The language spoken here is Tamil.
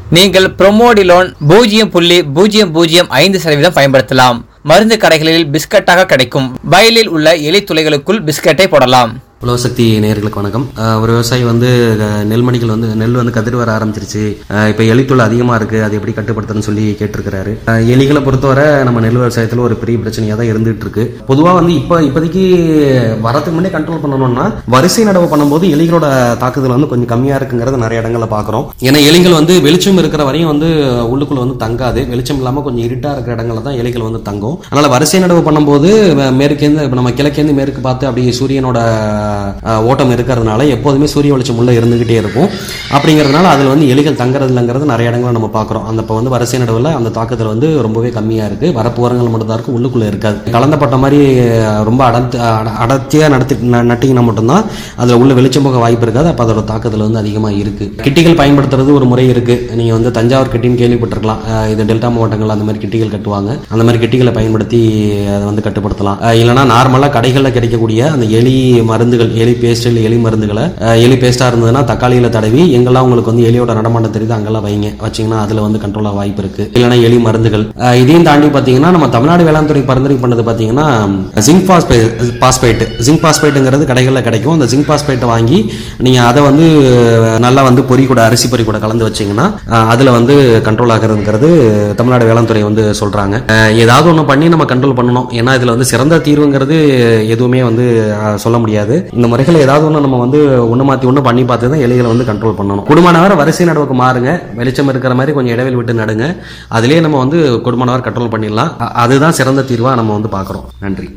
நீங்கள் ப்ரொமோடிலோன் பூஜ்ஜியம் புள்ளி பூஜ்ஜியம் பூஜ்ஜியம் ஐந்து சதவீதம் பயன்படுத்தலாம் மருந்து கடைகளில் பிஸ்கட்டாக கிடைக்கும் வயலில் உள்ள எலி துளைகளுக்குள் பிஸ்கட்டை போடலாம் உலகசக்தி நேயர்களுக்கு வணக்கம் அஹ் ஒரு விவசாயி வந்து அஹ், நெல்மணிகள் வந்து நெல் வந்து கதிர் வர ஆரம்பிச்சிருச்சு அஹ், இப்ப எலித்துள் அதிகமா இருக்கு அது எப்படி கட்டுப்படுத்துறதுன்னு சொல்லி கேட்டிருக்கிறாரு அஹ், எலிகளை பொறுத்தவரை நம்ம நெல் விவசாயத்துல ஒரு பெரிய பிரச்சனையா தான் இருந்துட்டு இருக்கு பொதுவா வந்து இப்ப இப்போதைக்கு வரதுக்கு முன்னே கண்ட்ரோல் பண்ணணும்னா வரிசை நடவு பண்ணும்போது எலிகளோட தாக்குதல் வந்து கொஞ்சம் கம்மியா இருக்குங்கிறத நிறைய இடங்கள்ல பாக்குறோம் ஏன்னா எலிகள் வந்து வெளிச்சம் இருக்கிற வரையும் வந்து உள்ளுக்குள்ள வந்து தங்காது வெளிச்சம் இல்லாம கொஞ்சம் இருட்டா இருக்கிற இடங்கள்ல தான் எலிகள் வந்து தங்கும் அதனால வரிசை நடவு பண்ணும்போது அஹ், மேற்கேந்து இப்ப நம்ம கிழக்கேந்து மேற்கு பார்த்து அப்படியே சூரியனோட அஹ், ஓட்டம் இருக்கிறதுனால எப்போதுமே சூரிய வெளிச்சம் உள்ள இருந்துகிட்டே இருக்கும் அப்படிங்கிறதுனால அதில் வந்து எலிகள் தங்குறது இல்லைங்கிறது நிறைய இடங்களை நம்ம பார்க்குறோம் அந்த இப்போ வந்து வரிசை நடுவில் அந்த தாக்குதல் வந்து ரொம்பவே கம்மியாக இருக்கு வரப்பு ஓரங்கள் மட்டும் தான் இருக்கும் உள்ளுக்குள்ளே இருக்காது கலந்தப்பட்ட மாதிரி அஹ், ரொம்ப அடர்த்து அட- அடர்த்தியா நடத்தி ந- நட்டிங்கன்னா மட்டும்தான் அதில் உள்ள வெளிச்சம் போக வாய்ப்பு இருக்காது அப்போ அதோட தாக்குதல் வந்து அதிகமாக இருக்கு கிட்டிகள் பயன்படுத்துறது ஒரு முறை இருக்கு நீங்க வந்து தஞ்சாவூர் கிட்டின்னு கேள்விப்பட்டிருக்கலாம் அஹ், இது டெல்டா மாவட்டங்கள் அந்த மாதிரி கிட்டிகள் கட்டுவாங்க அந்த மாதிரி கிட்டிகளை பயன்படுத்தி அதை வந்து கட்டுப்படுத்தலாம் அஹ், இல்லைன்னா நார்மலாக கடைகளில் கிடைக்கக்கூடிய அந்த எலி மருந்துகள் எலி பேஸ்ட் இல்லை எலி மருந்துகளை அஹ், எலி பேஸ்ட்டாக இருந்ததுன்னா தக்காளியில் தடவி எங்கெல்லாம் உங்களுக்கு வந்து எலியோட நடமாட்டம் தெரியுது அங்கெல்லாம் வைங்க வச்சீங்கன்னா அதில் வந்து கண்ட்ரோலாக வாய்ப்பு இருக்கு இல்லைன்னா எலி மருந்துகள் அஹ், இதையும் தாண்டி பார்த்தீங்கன்னா நம்ம தமிழ்நாடு வேளாண் துறை பரிந்துரை பண்ணது பார்த்தீங்கன்னா ஜிங்க் பாஸ்பே பாஸ்பேட் ஜிங்க் பாஸ்பேட்டுங்கிறது கடைகளில் கிடைக்கும் அந்த ஜிங்க் பாஸ்பேட்டை வாங்கி நீங்கள் அதை வந்து நல்லா வந்து பொறி கூட அரிசி பொறி கூட கலந்து வச்சீங்கன்னா அஹ், அதுல வந்து கண்ட்ரோல் ஆகுறதுங்கிறது தமிழ்நாடு வேளாண் துறை வந்து சொல்றாங்க அஹ், ஏதாவது ஒன்று பண்ணி நம்ம கண்ட்ரோல் பண்ணணும் ஏன்னா இதுல வந்து சிறந்த தீர்வுங்கிறது எதுவுமே வந்து அஹ், சொல்ல முடியாது இந்த முறைகளை ஏதாவது ஒன்று நம்ம வந்து ஒன்று மாற்றி ஒன்று பண்ணி பார்த்து தான் எலிகளை வந்து கண்ட்ரோல் பண்ணணும் குடும்பமானவரை வரிசை நடவுக்கு மாறுங்க வெளிச்சம் இருக்கிற மாதிரி கொஞ்சம் இடைவெளி விட்டு நடுங்க அதிலே நம்ம வந்து குடும்பமானவர் கண்ட்ரோல் பண்ணிடலாம் அ- அதுதான் சிறந்த தீர்வாக நம்ம வந்து பார்க்குறோம் நன்றி